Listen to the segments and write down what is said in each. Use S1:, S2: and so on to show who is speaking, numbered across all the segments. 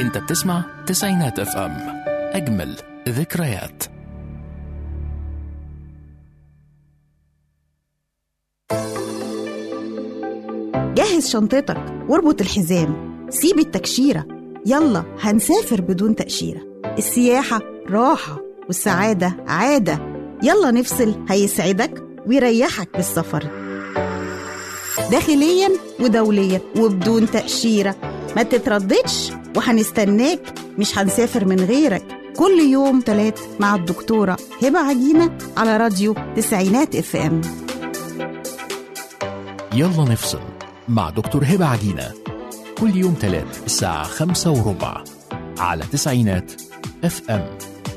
S1: انت بتسمع تسعينات اف ام اجمل ذكريات
S2: جهز شنطتك واربط الحزام سيب التكشيرة يلا هنسافر بدون تأشيرة السياحة راحة والسعادة عادة يلا نفصل هيسعدك ويريحك بالسفر داخليا ودوليا وبدون تأشيرة ما تترددش وهنستناك مش هنسافر من غيرك كل يوم تلات مع الدكتورة هبة عجينة على راديو تسعينات اف ام
S1: يلا نفصل مع دكتور هبة عجينة كل يوم تلات الساعة خمسة وربع على تسعينات اف ام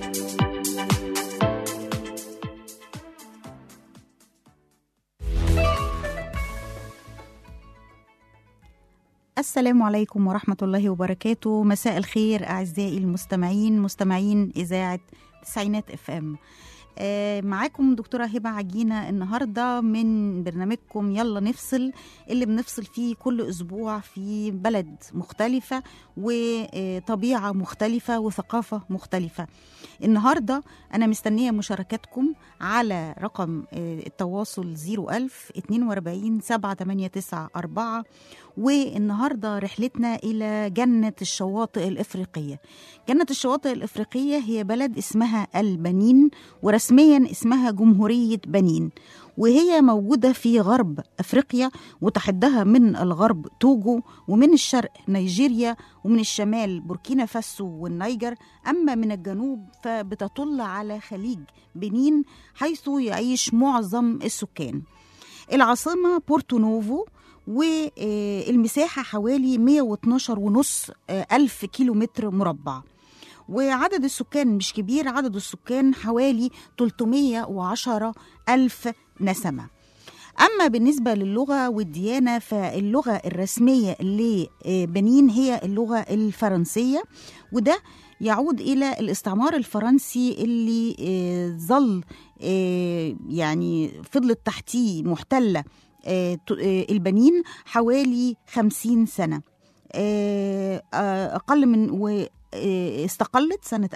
S2: السلام عليكم ورحمة الله وبركاته مساء الخير أعزائي المستمعين مستمعين إذاعة تسعينات اف ام آه، معاكم دكتورة هبة عجينة النهاردة من برنامجكم يلا نفصل اللي بنفصل فيه كل أسبوع في بلد مختلفة وطبيعة مختلفة وثقافة مختلفة النهاردة أنا مستنية مشاركاتكم على رقم آه، التواصل 01000 42 789 والنهارده رحلتنا الى جنه الشواطئ الافريقيه. جنه الشواطئ الافريقيه هي بلد اسمها البنين ورسميا اسمها جمهوريه بنين وهي موجوده في غرب افريقيا وتحدها من الغرب توجو ومن الشرق نيجيريا ومن الشمال بوركينا فاسو والنيجر اما من الجنوب فبتطل على خليج بنين حيث يعيش معظم السكان. العاصمه بورتو نوفو والمساحة حوالي 112 ونص ألف كيلو متر مربع وعدد السكان مش كبير عدد السكان حوالي 310 ألف نسمة أما بالنسبة للغة والديانة فاللغة الرسمية لبنين هي اللغة الفرنسية وده يعود إلى الاستعمار الفرنسي اللي آه، ظل آه، يعني فضلت تحتيه محتلة آه، ت- آه، البنين حوالي خمسين سنة آه، آه، أقل من و آه، استقلت سنة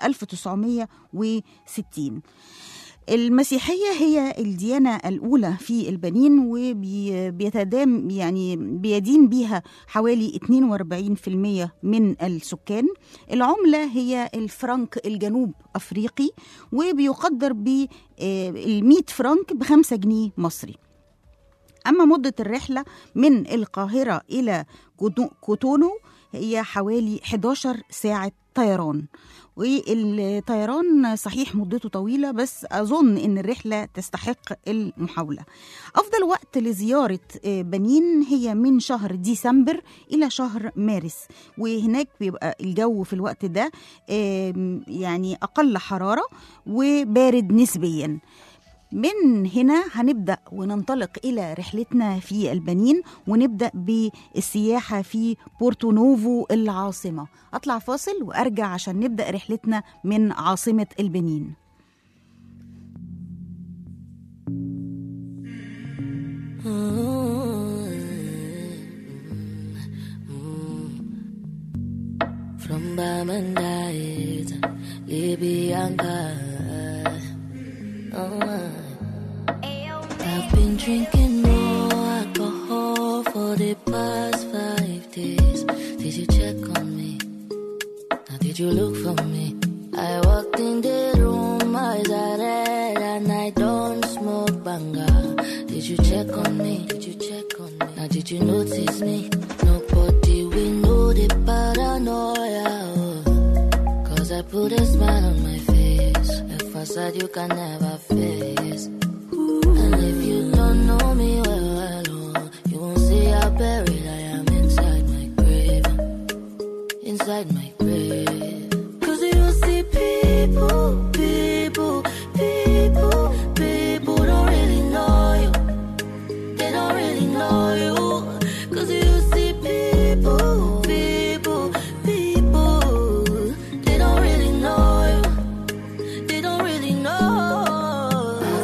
S2: 1960 المسيحية هي الديانة الأولى في البنين وبيتدام يعني بيدين بيها حوالي 42% من السكان العملة هي الفرنك الجنوب أفريقي وبيقدر ب 100 فرنك بخمسة جنيه مصري أما مدة الرحلة من القاهرة إلى كوتو- كوتونو هي حوالي 11 ساعة طيران والطيران صحيح مدته طويلة بس أظن إن الرحلة تستحق المحاولة أفضل وقت لزيارة آه، بنين هي من شهر ديسمبر إلى شهر مارس وهناك بيبقى الجو في الوقت ده آم، يعني أقل حرارة وبارد نسبياً من هنا هنبدأ وننطلق إلى رحلتنا في البنين ونبدأ بالسياحة في بورتو نوفو العاصمة أطلع فاصل وأرجع عشان نبدأ رحلتنا من عاصمة البنين
S3: From Bamandait, Libyanka. Oh, I've been drinking more alcohol for the past five days. Did you check on me? Now did you look for me? I walked in the room, eyes are red, and I don't smoke banga. Did you check on me? Did you check on me? Now did you notice me? Nobody we know the paranoia. oh. Cause I put a smile on my face. A facade you can never face. And if you don't know me well, well oh, you won't see how buried I am inside my grave. Inside my grave. Cause you see people, people, people, people don't really know you. They don't really know you. Cause you see people, people, people, they don't really know you. They don't really know.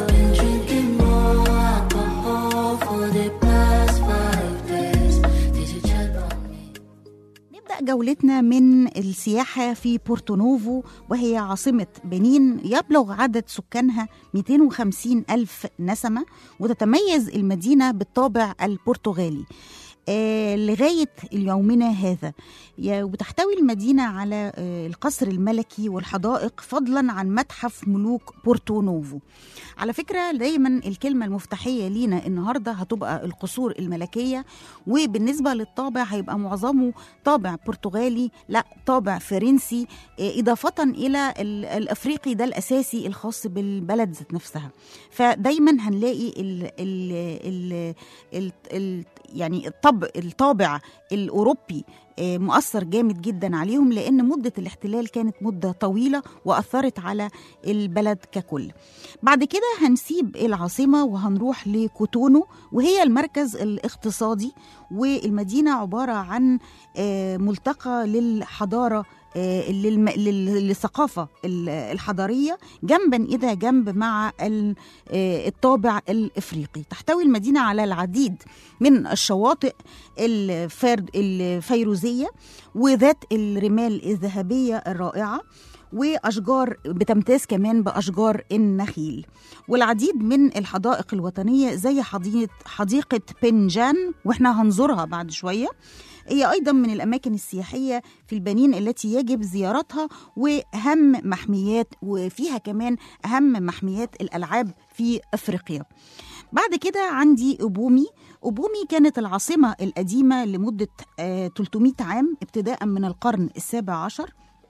S2: جولتنا من السياحة في بورتونوفو وهي عاصمة بنين يبلغ عدد سكانها 250 ألف نسمة وتتميز المدينة بالطابع البرتغالي آه لغاية يومنا هذا يا- وتحتوي المدينة على آه القصر الملكي والحدائق فضلا عن متحف ملوك بورتونوفو على فكرة دايما الكلمة المفتاحية لينا النهاردة هتبقى القصور الملكية وبالنسبة للطابع هيبقى معظمه طابع برتغالي لا طابع فرنسي آه، إضافة إلى ال- الأفريقي ده الأساسي الخاص بالبلد ذات نفسها فدايما هنلاقي ال ال ال ال ال يعني الطب الطابع الأوروبي آه، مؤثر جامد جدا عليهم لأن مدة الاحتلال كانت مدة طويلة وأثرت على البلد ككل بعد كده هنسيب العاصمة وهنروح لكوتونو وهي المركز الاقتصادي والمدينة عبارة عن آه، ملتقى للحضارة آه، للم- لل- للثقافة ال- الحضارية جنبا إلى جنب مع ال- آه، الطابع الإفريقي تحتوي المدينة على العديد من الشواطئ الفرد الفيروزية وذات الرمال الذهبية الرائعة واشجار بتمتاز كمان باشجار النخيل والعديد من الحدائق الوطنيه زي حديقه حديقه بنجان واحنا هنزورها بعد شويه هي ايضا من الاماكن السياحيه في البنين التي يجب زيارتها واهم محميات وفيها كمان اهم محميات الالعاب في افريقيا بعد كده عندي أبومي أبومي كانت العاصمة القديمة لمدة آه، 300 عام ابتداء من القرن السابع عشر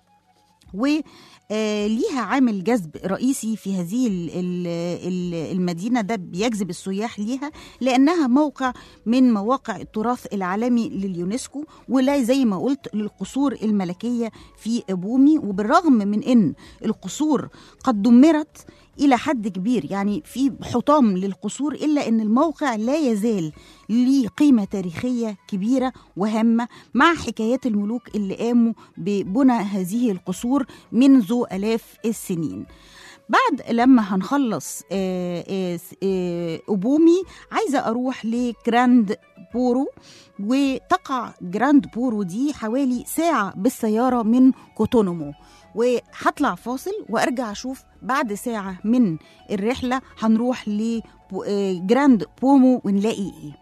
S2: وليها عامل جذب رئيسي في هذه ال- ال- ال- المدينة ده بيجذب السياح ليها لأنها موقع من مواقع التراث العالمي لليونسكو ولا زي ما قلت للقصور الملكية في أبومي وبالرغم من أن القصور قد دمرت إلى حد كبير يعني في حطام للقصور إلا أن الموقع لا يزال ليه قيمة تاريخية كبيرة وهامة مع حكايات الملوك اللي قاموا ببنى هذه القصور منذ آلاف السنين بعد لما هنخلص آه، آه، آه، أبومي عايزة أروح لجراند بورو وتقع جراند بورو دي حوالي ساعة بالسيارة من كوتونومو وهطلع فاصل وارجع اشوف بعد ساعة من الرحلة هنروح لجراند بومو ونلاقي ايه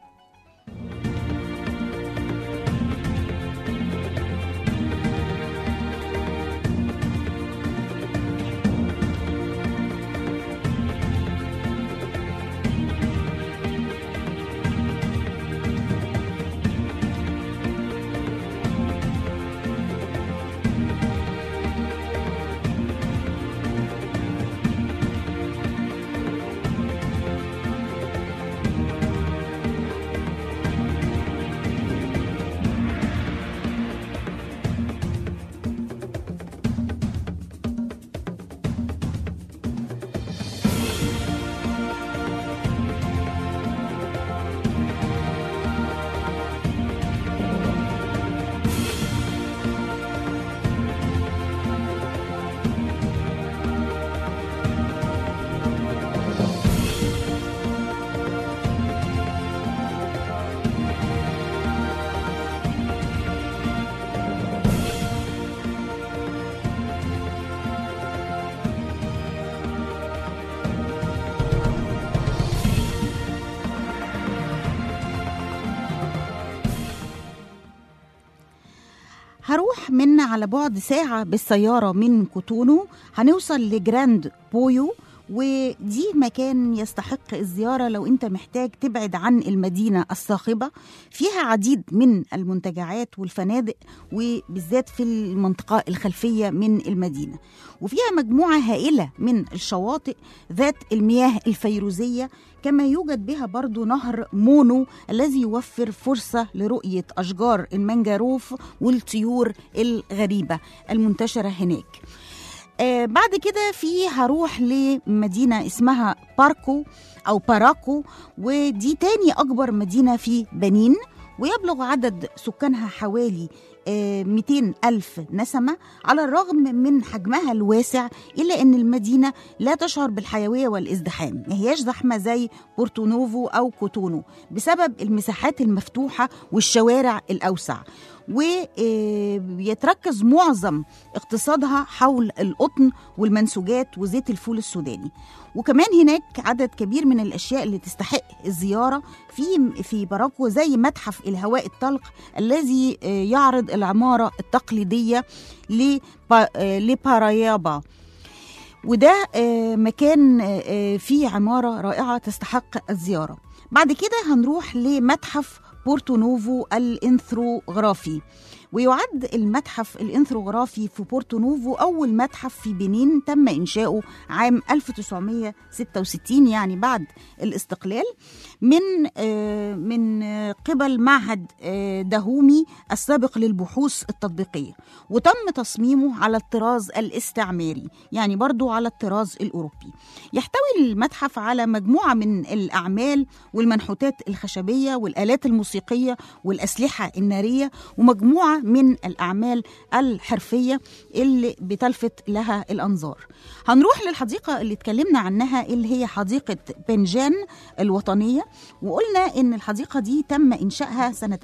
S2: هروح من على بعد ساعة بالسيارة من كوتونو هنوصل لجراند بويو ودي مكان يستحق الزيارة لو انت محتاج تبعد عن المدينة الصاخبة فيها عديد من المنتجعات والفنادق وبالذات في المنطقة الخلفية من المدينة وفيها مجموعة هائلة من الشواطئ ذات المياه الفيروزية كما يوجد بها برضو نهر مونو الذي يوفر فرصة لرؤية أشجار المنجروف والطيور الغريبة المنتشرة هناك آه بعد كده في هروح لمدينة اسمها باركو أو باراكو ودي تاني أكبر مدينة في بنين ويبلغ عدد سكانها حوالي 200 ألف نسمة على الرغم من حجمها الواسع إلا أن المدينة لا تشعر بالحيوية والازدحام ما هياش زحمة زي بورتو نوفو أو كوتونو بسبب المساحات المفتوحة والشوارع الأوسع ويتركز معظم اقتصادها حول القطن والمنسوجات وزيت الفول السوداني وكمان هناك عدد كبير من الاشياء اللي تستحق الزياره في في باراكو زي متحف الهواء الطلق الذي آه، يعرض العماره التقليديه لبا- آه، لبارايابا وده آه، مكان آه، فيه عماره رائعه تستحق الزياره بعد كده هنروح لمتحف بورتو نوفو الانثروغرافي ويعد المتحف الانثروغرافي في بورتو نوفو أول متحف في بنين تم إنشاؤه عام 1966 يعني بعد الاستقلال من آه، من آه، قبل معهد آه، دهومي السابق للبحوث التطبيقية وتم تصميمه على الطراز الاستعماري يعني برضو على الطراز الأوروبي يحتوي المتحف على مجموعة من الأعمال والمنحوتات الخشبية والآلات الموسيقية والأسلحة النارية ومجموعة من الأعمال الحرفية اللي بتلفت لها الأنظار هنروح للحديقة اللي اتكلمنا عنها اللي هي حديقة بنجان الوطنية وقلنا إن الحديقة دي تم إنشائها سنة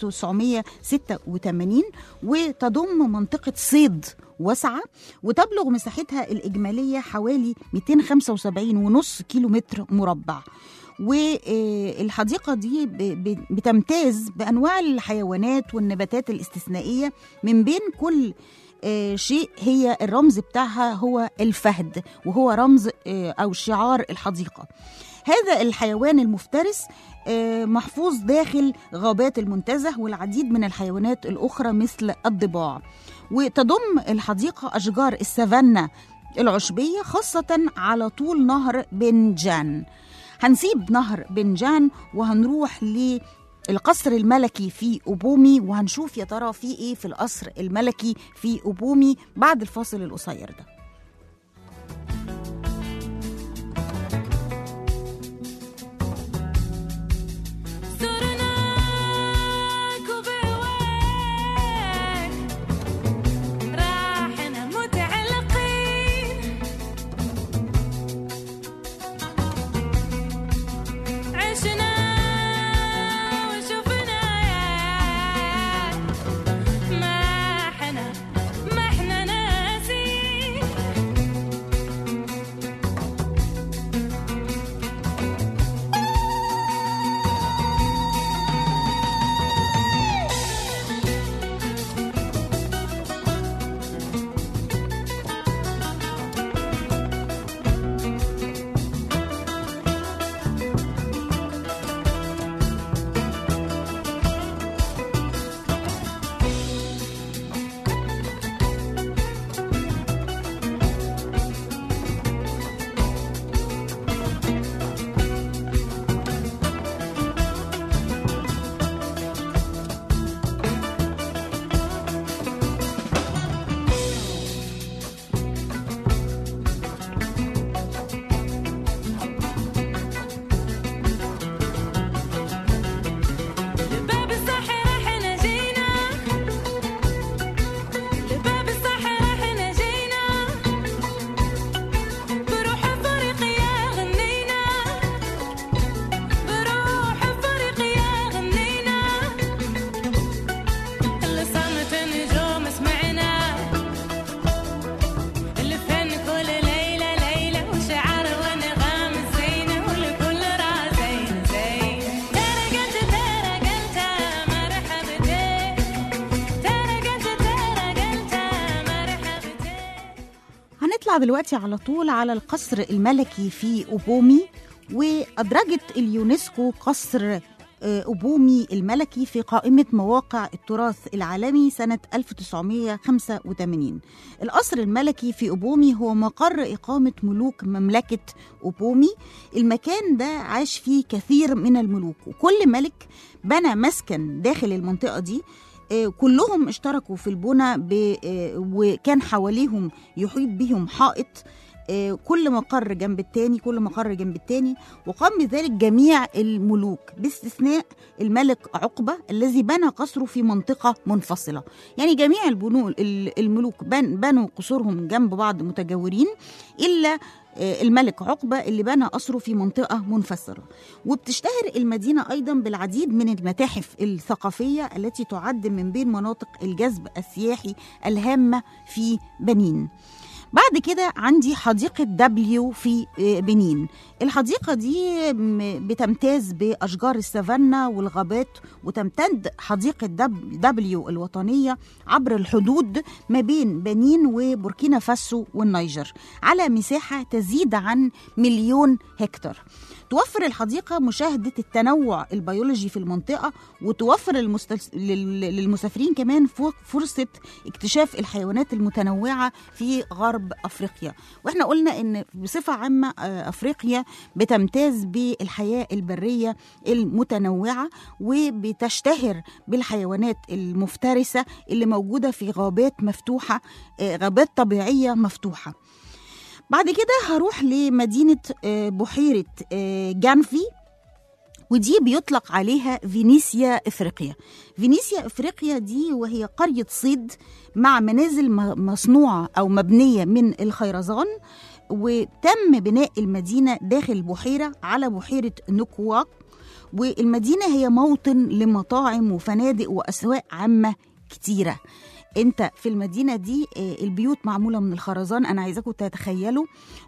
S2: 1986 وتضم منطقة صيد واسعة وتبلغ مساحتها الإجمالية حوالي 275.5 كيلومتر مربع والحديقة دي ب- ب- بتمتاز بأنواع الحيوانات والنباتات الاستثنائية من بين كل آه، شيء هي الرمز بتاعها هو الفهد وهو رمز آه، أو شعار الحديقة هذا الحيوان المفترس آه، محفوظ داخل غابات المنتزه والعديد من الحيوانات الأخرى مثل الضباع وتضم الحديقة أشجار السافانا العشبية خاصة على طول نهر بنجان هنسيب نهر بنجان وهنروح للقصر الملكي في أبومي وهنشوف يا ترى في إيه في القصر الملكي في أبومي بعد الفاصل القصير ده
S4: زرناك وبهواك راحنا متعلقين عشنا وشفنا ما احنا ما احنا ناسين لباب الصحراء احنا جينا لباب الصحراء احنا جينا بروح افريقيا غنينا بروح افريقيا غنينا اللي صامت النجوم سمعنا اللي فن كل ليلة ليلة وشعر ونغام زينة والكل رازين زين ترقت ترقت مرحبتين ترقت ترقت مرحبتين
S2: هنطلع دلوقتي على طول على القصر الملكي في أوبومي وأدرجت اليونسكو قصر آه، أوبومي الملكي في قائمة مواقع التراث العالمي سنة 1985 القصر الملكي في أوبومي هو مقر إقامة ملوك مملكة أوبومي المكان ده عاش فيه كثير من الملوك وكل ملك بنى مسكن داخل المنطقة دي آه، كلهم اشتركوا في البنى ب- آه، وكان حواليهم يحيط بهم حائط آه، كل مقر جنب التاني كل مقر جنب التاني وقام بذلك جميع الملوك باستثناء الملك عقبة الذي بنى قصره في منطقة منفصلة يعني جميع البنو ال- الملوك بن بنوا قصورهم جنب بعض متجاورين إلا آه، الملك عقبة اللي بنى قصره في منطقة منفصلة وبتشتهر المدينة أيضا بالعديد من المتاحف الثقافية التي تعد من بين مناطق الجذب السياحي الهامة في بنين بعد كده عندي حديقة دبليو في آه، بنين الحديقة دي م- بتمتاز بأشجار السافانا والغابات وتمتد حديقة دب- دبليو الوطنية عبر الحدود ما بين بنين وبوركينا فاسو والنيجر على مساحة تزيد عن مليون هكتار توفر الحديقة مشاهدة التنوع البيولوجي في المنطقة وتوفر للمستل... لل- للمسافرين كمان ف- فرصة اكتشاف الحيوانات المتنوعة في غرب أفريقيا واحنا قلنا ان بصفة عامة آه، أفريقيا بتمتاز بالحياة البرية المتنوعة وبتشتهر بالحيوانات المفترسة اللي موجودة في غابات مفتوحة آه، غابات طبيعية مفتوحة بعد كده هروح لمدينة آه، بحيرة آه، جانفي ودي بيطلق عليها فينيسيا افريقيا فينيسيا افريقيا دي وهي قريه صيد مع منازل م- مصنوعه او مبنيه من الخيرزان وتم بناء المدينه داخل البحيره على بحيره نكواك والمدينه هي موطن لمطاعم وفنادق واسواق عامه كتيره انت في المدينه دي آه، البيوت معموله من الخرزان انا عايزاكم تتخيلوا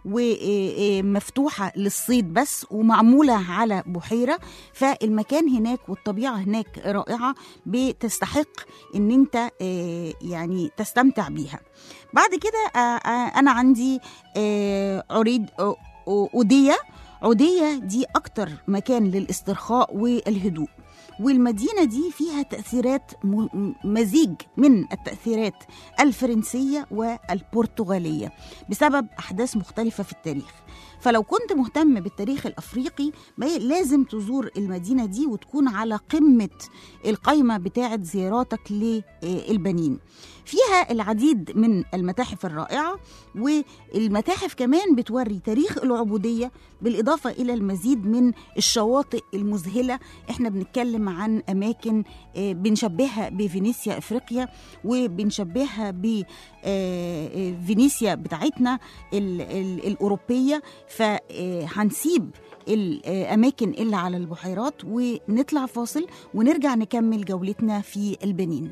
S2: ومفتوحه للصيد بس ومعموله على بحيره فالمكان هناك والطبيعه هناك رائعه بتستحق ان انت آه، يعني تستمتع بيها بعد كده آه، آه، انا عندي آه، عريد أو- أو- اوديه عودية دي أكتر مكان للاسترخاء والهدوء والمدينة دي فيها تأثيرات م- مزيج من التأثيرات الفرنسية والبرتغالية بسبب أحداث مختلفة في التاريخ فلو كنت مهتم بالتاريخ الأفريقي ما ي- لازم تزور المدينة دي وتكون على قمة القائمة بتاعة زياراتك للبنين فيها العديد من المتاحف الرائعة والمتاحف كمان بتوري تاريخ العبودية بالإضافة إلى المزيد من الشواطئ المذهلة إحنا بنتكلم عن أماكن آه، بنشبهها بفينيسيا إفريقيا وبنشبهها بفينيسيا بتاعتنا ال- ال- الأوروبية فهنسيب الأماكن اللي على البحيرات ونطلع فاصل ونرجع نكمل جولتنا في البنين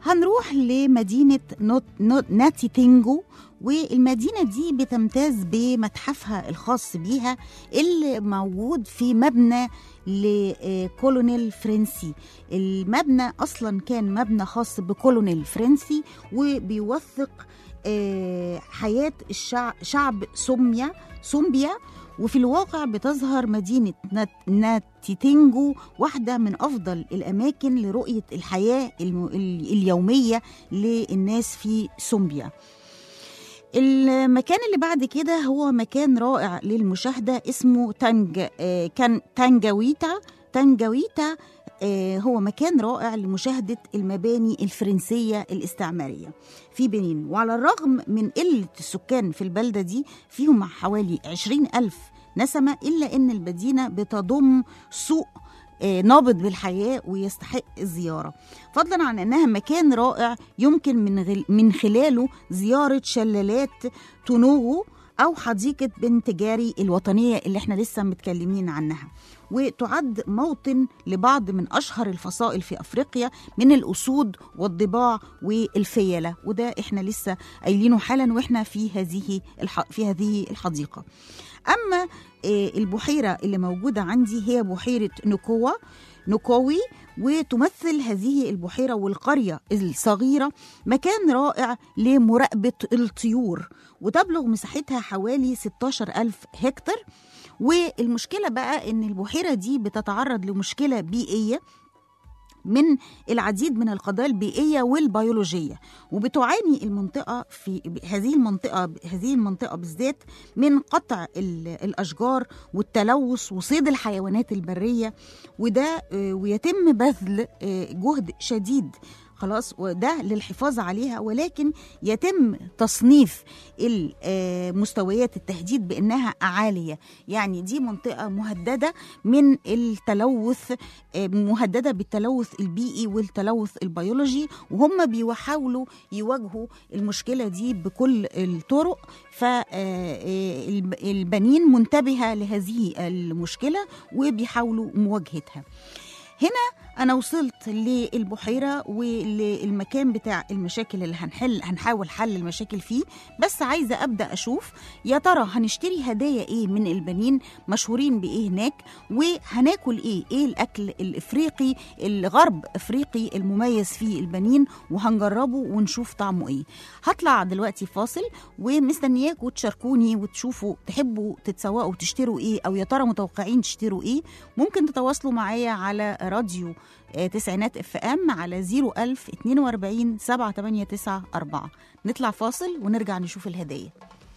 S2: هنروح لمدينة نوت نوت ناتي تينجو والمدينة دي بتمتاز بمتحفها الخاص بيها اللي موجود في مبنى لكولونيل فرنسي المبنى أصلا كان مبنى خاص بكولونيل فرنسي وبيوثق آه، حياة الشعب شعب سوميا سومبيا وفي الواقع بتظهر مدينة نات- ناتيتينجو واحدة من أفضل الأماكن لرؤية الحياة الم- ال- اليومية للناس في سومبيا المكان اللي بعد كده هو مكان رائع للمشاهدة اسمه تانج آه، كان تانجاويتا تانجاويتا آه، هو مكان رائع لمشاهدة المباني الفرنسية الاستعمارية في بنين وعلى الرغم من قلة السكان في البلدة دي فيهم حوالي 20 ألف نسمة إلا أن المدينة بتضم سوق آه، نابض بالحياة ويستحق الزيارة فضلا عن أنها مكان رائع يمكن من, غل من خلاله زيارة شلالات تونوغو أو حديقة بنت جاري الوطنية اللي احنا لسه متكلمين عنها وتعد موطن لبعض من أشهر الفصائل في أفريقيا من الأسود والضباع والفيلة وده احنا لسه قايلينه حالا واحنا في هذه الح... في هذه الحديقة أما آه، البحيرة اللي موجودة عندي هي بحيرة نكوة نكوي وتمثل هذه البحيرة والقرية الصغيرة مكان رائع لمراقبة الطيور وتبلغ مساحتها حوالي 16 ألف هكتار والمشكلة بقى إن البحيرة دي بتتعرض لمشكلة بيئية من العديد من القضايا البيئية والبيولوجية وبتعاني المنطقة في هذه المنطقة هذه المنطقة بالذات من قطع ال- الأشجار والتلوث وصيد الحيوانات البرية وده آه، ويتم بذل آه، جهد شديد خلاص وده للحفاظ عليها ولكن يتم تصنيف ال- آه، مستويات التهديد بانها عاليه يعني دي منطقه مهدده من التلوث آه، مهدده بالتلوث البيئي والتلوث البيولوجي وهم بيحاولوا يواجهوا المشكله دي بكل الطرق فالبنين منتبهه لهذه المشكله وبيحاولوا مواجهتها هنا انا وصلت للبحيره وللمكان بتاع المشاكل اللي هنحل هنحاول حل المشاكل فيه بس عايزه ابدا اشوف يا ترى هنشتري هدايا ايه من البنين مشهورين بايه هناك وهناكل ايه ايه الاكل الافريقي الغرب افريقي المميز في البنين وهنجربه ونشوف طعمه ايه هطلع دلوقتي فاصل ومستنياكم تشاركوني وتشوفوا تحبوا تتسوقوا وتشتروا ايه او يا ترى متوقعين تشتروا ايه ممكن تتواصلوا معايا على راديو آه، تسعينات اف ام على 01000 42 7894 نطلع فاصل ونرجع نشوف الهدايا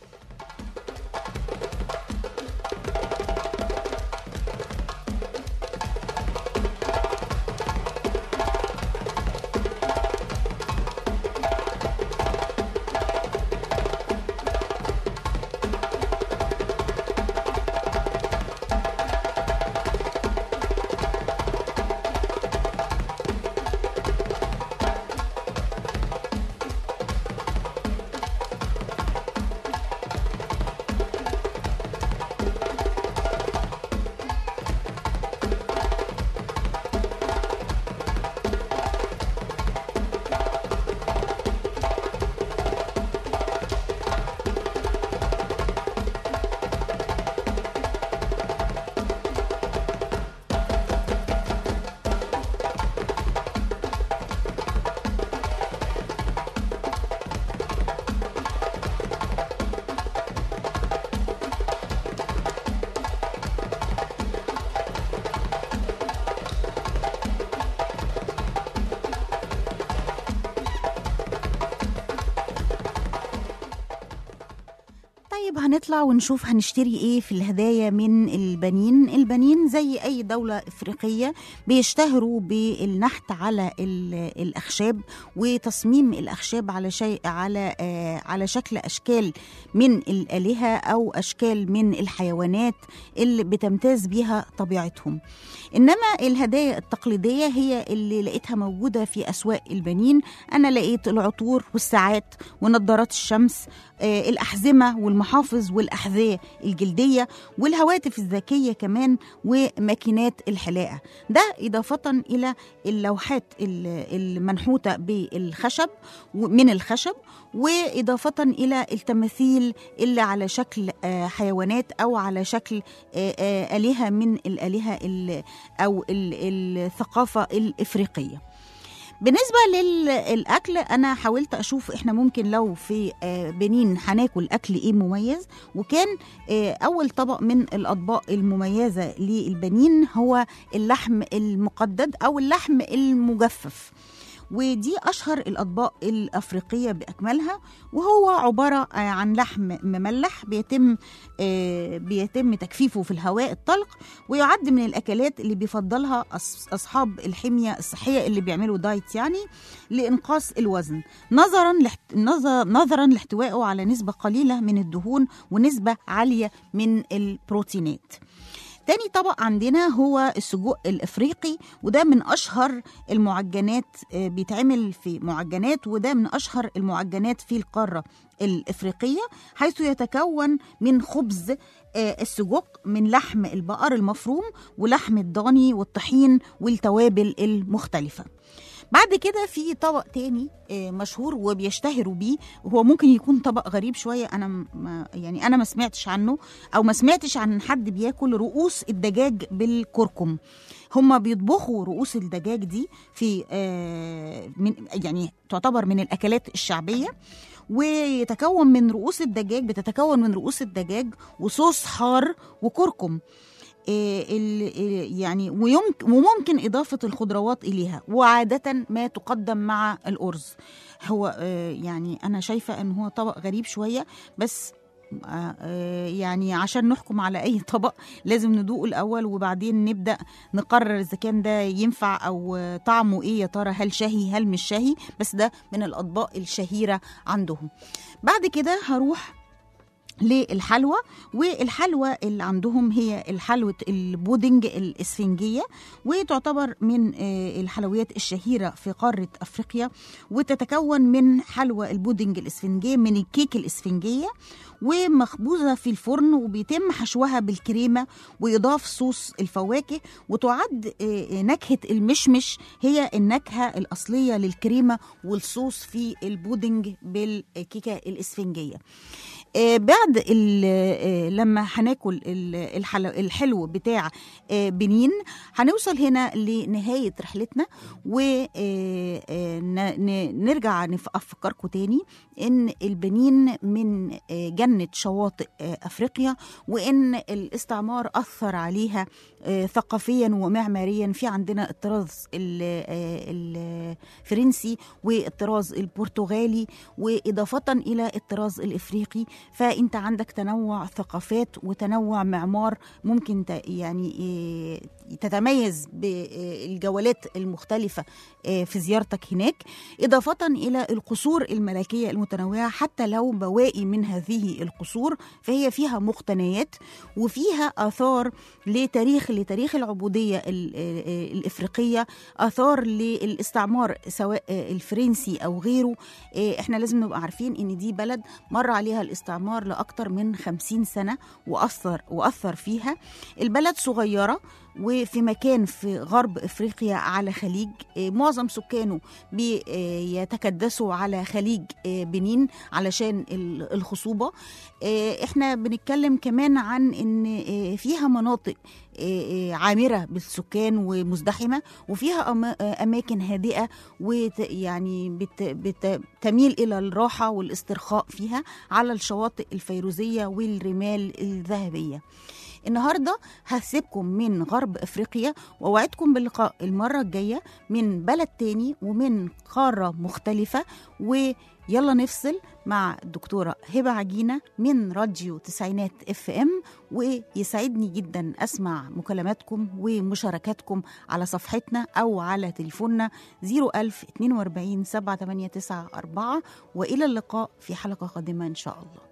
S2: طيب هنطلع ونشوف هنشتري ايه في الهدايا من البنين البنين زي اي دولة افريقية بيشتهروا بالنحت على ال- الاخشاب وتصميم الاخشاب على شيء على آه على شكل اشكال من الالهة او اشكال من الحيوانات اللي بتمتاز بيها طبيعتهم انما الهدايا التقليديه هي اللي لقيتها موجوده في اسواق البنين انا لقيت العطور والساعات ونظارات الشمس آه، الاحزمه والمحافظ والحوافظ والأحذية الجلدية والهواتف الذكية كمان وماكينات الحلاقة ده إضافة إلى اللوحات ال- المنحوتة بالخشب و- من الخشب وإضافة إلى التماثيل اللي على شكل آه، حيوانات أو على شكل آه، آه، آلهة من الآلهة ال- أو ال- الثقافة الإفريقية بالنسبة للأكل أنا حاولت أشوف إحنا ممكن لو في آه، بنين هناكل أكل إيه مميز وكان آه، أول طبق من الأطباق المميزة للبنين هو اللحم المقدد أو اللحم المجفف ودي أشهر الأطباق الأفريقية بأكملها وهو عبارة آه، عن لحم مملح بيتم آه، بيتم تجفيفه في الهواء الطلق ويعد من الأكلات اللي بيفضلها أص- أصحاب الحمية الصحية اللي بيعملوا دايت يعني لإنقاص الوزن نظرا لاحت... نظر... نظرا لاحتوائه على نسبة قليلة من الدهون ونسبة عالية من البروتينات تاني طبق عندنا هو السجق الافريقي وده من اشهر المعجنات آه، بيتعمل في معجنات وده من اشهر المعجنات في القاره الافريقيه حيث يتكون من خبز آه، السجق من لحم البقر المفروم ولحم الضاني والطحين والتوابل المختلفه بعد كده في طبق تاني آه، مشهور وبيشتهروا بيه وهو ممكن يكون طبق غريب شويه انا ما يعني انا ما سمعتش عنه او ما سمعتش عن حد بياكل رؤوس الدجاج بالكركم هما بيطبخوا رؤوس الدجاج دي في آه، من يعني تعتبر من الاكلات الشعبيه ويتكون من رؤوس الدجاج بتتكون من رؤوس الدجاج وصوص حار وكركم إيه ال- إيه يعني ويمكن وممكن إضافة الخضروات إليها وعادة ما تقدم مع الأرز هو آه، يعني أنا شايفة أن هو طبق غريب شوية بس آه، آه، يعني عشان نحكم على أي طبق لازم ندوقه الأول وبعدين نبدأ نقرر إذا كان ده ينفع أو آه، طعمه إيه يا ترى هل شهي هل مش شهي بس ده من الأطباق الشهيرة عندهم بعد كده هروح للحلوى والحلوى اللي عندهم هي الحلوة البودنج الإسفنجية وتعتبر من آه، الحلويات الشهيرة في قارة أفريقيا وتتكون من حلوى البودنج الإسفنجية من الكيك الإسفنجية ومخبوزة في الفرن وبيتم حشوها بالكريمة ويضاف صوص الفواكه وتعد آه، نكهة المشمش هي النكهة الأصلية للكريمة والصوص في البودنج بالكيكة الإسفنجية آه، بعد ال- آه، لما هناكل ال- الحلو, الحلو بتاع آه، بنين هنوصل هنا لنهاية رحلتنا ونرجع نفكركم تاني ان البنين من آه، جنة شواطئ آه، افريقيا وان الاستعمار اثر عليها آه، ثقافيا ومعماريا في عندنا الطراز ال- آه، الفرنسي والطراز البرتغالي واضافه الى الطراز الافريقي فانت عندك تنوع ثقافات وتنوع معمار ممكن ت- يعني إيه، تتميز بالجولات المختلفه آه، في زيارتك هناك اضافه الى القصور الملكيه المتنوعه حتى لو بواقي من هذه القصور فهي فيها مقتنيات وفيها اثار لتاريخ لتاريخ العبوديه ال- آه، الافريقيه اثار للاستعمار سواء آه، الفرنسي او غيره آه، احنا لازم نبقى عارفين ان دي بلد مر عليها الاستعمار لاكثر من خمسين سنه واثر واثر فيها البلد صغيره وفي مكان في غرب افريقيا على خليج آه، معظم سكانه بيتكدسوا على خليج آه، بنين علشان ال- الخصوبه آه، احنا بنتكلم كمان عن ان آه، فيها مناطق آه، آه، عامره بالسكان ومزدحمه وفيها أما- آه، اماكن هادئه ويعني بتميل الى الراحه والاسترخاء فيها على الشواطئ الفيروزيه والرمال الذهبيه النهارده هسيبكم من غرب افريقيا واوعدكم باللقاء المره الجايه من بلد تاني ومن قاره مختلفه ويلا نفصل مع الدكتوره هبه عجينه من راديو تسعينات اف ام ويسعدني جدا اسمع مكالماتكم ومشاركاتكم على صفحتنا او على تليفوننا 01000 42 789 4 والى اللقاء في حلقه قادمه ان شاء الله